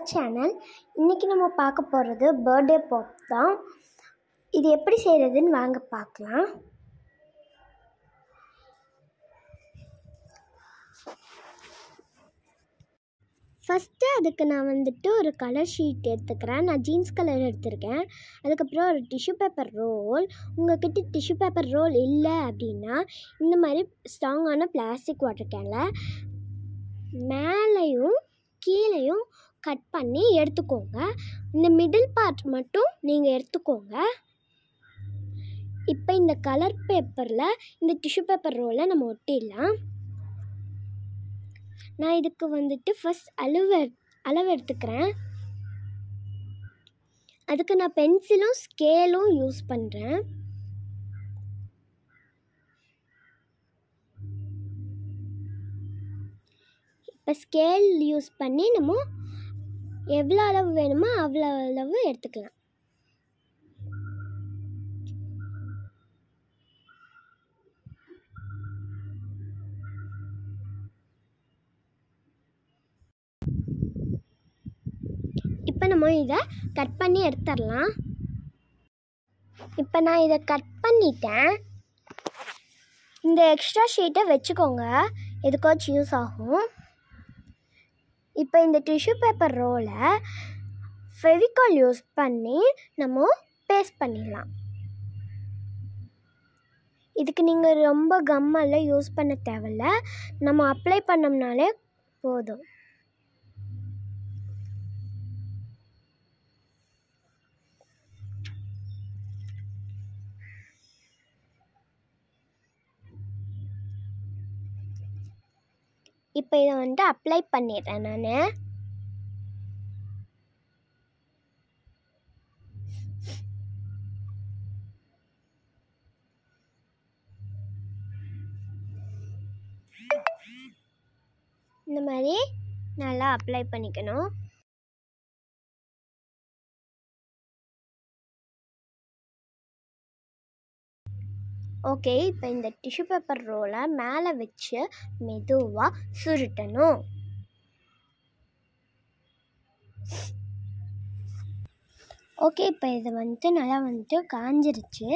channel இன்றைக்கி நம்ம பார்க்க போகிறது பர்த்டே பாப் தான் இது எப்படி செய்கிறதுன்னு வாங்க பார்க்கலாம் ஃபஸ்ட்டு அதுக்கு நான் வந்துட்டு ஒரு கலர் ஷீட் எடுத்துக்கிறேன் நான் ஜீன்ஸ் கலர் எடுத்திருக்கேன் அதுக்கப்புறம் ஒரு டிஷ்யூ பேப்பர் ரோல் உங்ககிட்ட டிஷ்யூ பேப்பர் ரோல் இல்லை அப்படின்னா இந்த மாதிரி ஸ்ட்ராங்கான பிளாஸ்டிக் வாட்டர் கேனில் மேலேயும் கீழேயும் கட் பண்ணி எடுத்துக்கோங்க இந்த மிடில் பார்ட் மட்டும் நீங்கள் எடுத்துக்கோங்க இப்போ இந்த கலர் பேப்பரில் இந்த டிஷ்யூ பேப்பர் ரோலை நம்ம ஒட்டிடலாம் நான் இதுக்கு வந்துட்டு ஃபஸ்ட் அளவு அளவு எடுத்துக்கிறேன் அதுக்கு நான் பென்சிலும் ஸ்கேலும் யூஸ் பண்ணுறேன் இப்போ ஸ்கேல் யூஸ் பண்ணி நம்ம எவ்வளோ அளவு வேணுமோ அவ்வளோ அளவு எடுத்துக்கலாம் இப்போ நம்ம இதை கட் பண்ணி எடுத்துடலாம் இப்போ நான் இதை கட் பண்ணிட்டேன் இந்த எக்ஸ்ட்ரா ஷீட்டை வச்சுக்கோங்க எதுக்காச்சும் யூஸ் ஆகும் இப்போ இந்த டிஷ்யூ பேப்பர் ரோலை ஃபெவிகால் யூஸ் பண்ணி நம்ம பேஸ்ட் பண்ணிடலாம் இதுக்கு நீங்கள் ரொம்ப கம்மெல்லாம் யூஸ் பண்ண தேவையில்ல நம்ம அப்ளை பண்ணோம்னாலே போதும் இப்போ இதை வந்துட்டு அப்ளை பண்ணிடுறேன் நான் இந்த மாதிரி நல்லா அப்ளை பண்ணிக்கணும் ஓகே இப்போ இந்த டிஷ்யூ பேப்பர் ரோலை மேலே வச்சு மெதுவாக சுருட்டணும் ஓகே இப்போ இது வந்துட்டு நல்லா வந்துட்டு காஞ்சிருச்சு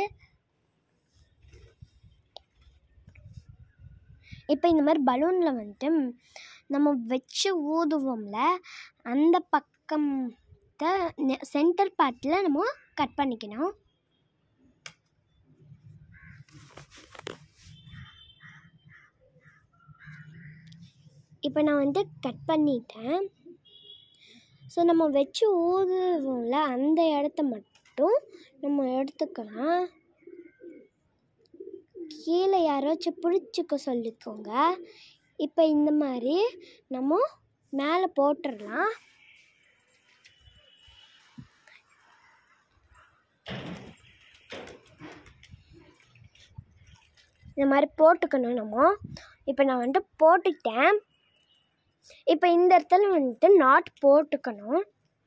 இப்போ இந்த மாதிரி பலூனில் வந்துட்டு நம்ம வச்சு ஊதுவோம்ல அந்த பக்கம் சென்டர் பார்ட்டில் நம்ம கட் பண்ணிக்கணும் இப்போ நான் வந்து கட் பண்ணிட்டேன் ஸோ நம்ம வச்சு ஊதுவோம்ல அந்த இடத்த மட்டும் நம்ம எடுத்துக்கலாம் கீழே யாராச்சும் பிடிச்சிக்க சொல்லிக்கோங்க இப்போ இந்த மாதிரி நம்ம மேலே போட்டுடலாம் இந்த மாதிரி போட்டுக்கணும் நம்ம இப்போ நான் வந்துட்டு போட்டுட்டேன் இப்போ இந்த இடத்துல வந்துட்டு நாட் போட்டுக்கணும்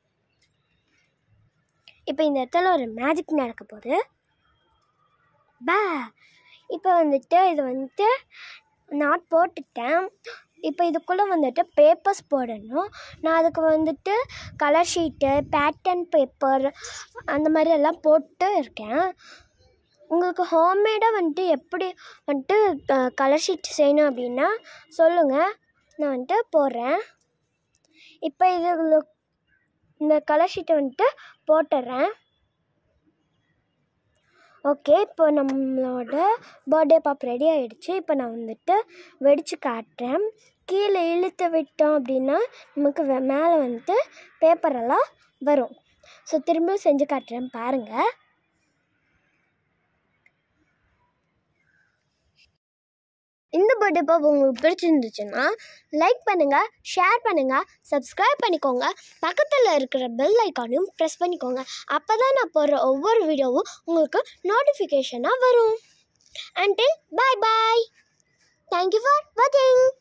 இப்போ இந்த இடத்துல ஒரு மேஜிக் நடக்க போகுது பா இப்போ வந்துட்டு இது வந்துட்டு நாட் போட்டுட்டேன் இப்போ இதுக்குள்ளே வந்துட்டு பேப்பர்ஸ் போடணும் நான் அதுக்கு வந்துட்டு கலர் ஷீட்டு பேட்டர்ன் பேப்பர் அந்த மாதிரி எல்லாம் போட்டு இருக்கேன் உங்களுக்கு ஹோம்மேடாக வந்துட்டு எப்படி வந்துட்டு கலர் ஷீட் செய்யணும் அப்படின்னா சொல்லுங்கள் நான் வந்துட்டு போடுறேன் இப்போ இது இந்த கலர் ஷீட்டை வந்துட்டு போட்டுடுறேன் ஓகே இப்போ நம்மளோட பர்த்டே பாப் ரெடி ஆகிடுச்சு இப்போ நான் வந்துட்டு வெடித்து காட்டுறேன் கீழே இழுத்து விட்டோம் அப்படின்னா நமக்கு மேலே வந்துட்டு பேப்பரெல்லாம் வரும் ஸோ திரும்பியும் செஞ்சு காட்டுறேன் பாருங்கள் இந்த பர்த்டே பாப் உங்களுக்கு பிடிச்சிருந்துச்சுன்னா லைக் பண்ணுங்கள் ஷேர் பண்ணுங்கள் சப்ஸ்கிரைப் பண்ணிக்கோங்க பக்கத்தில் இருக்கிற பெல் ஐக்கானையும் ப்ரெஸ் பண்ணிக்கோங்க அப்போ தான் நான் போடுற ஒவ்வொரு வீடியோவும் உங்களுக்கு நோட்டிஃபிகேஷனாக வரும் until bye bye thank you for வாட்சிங்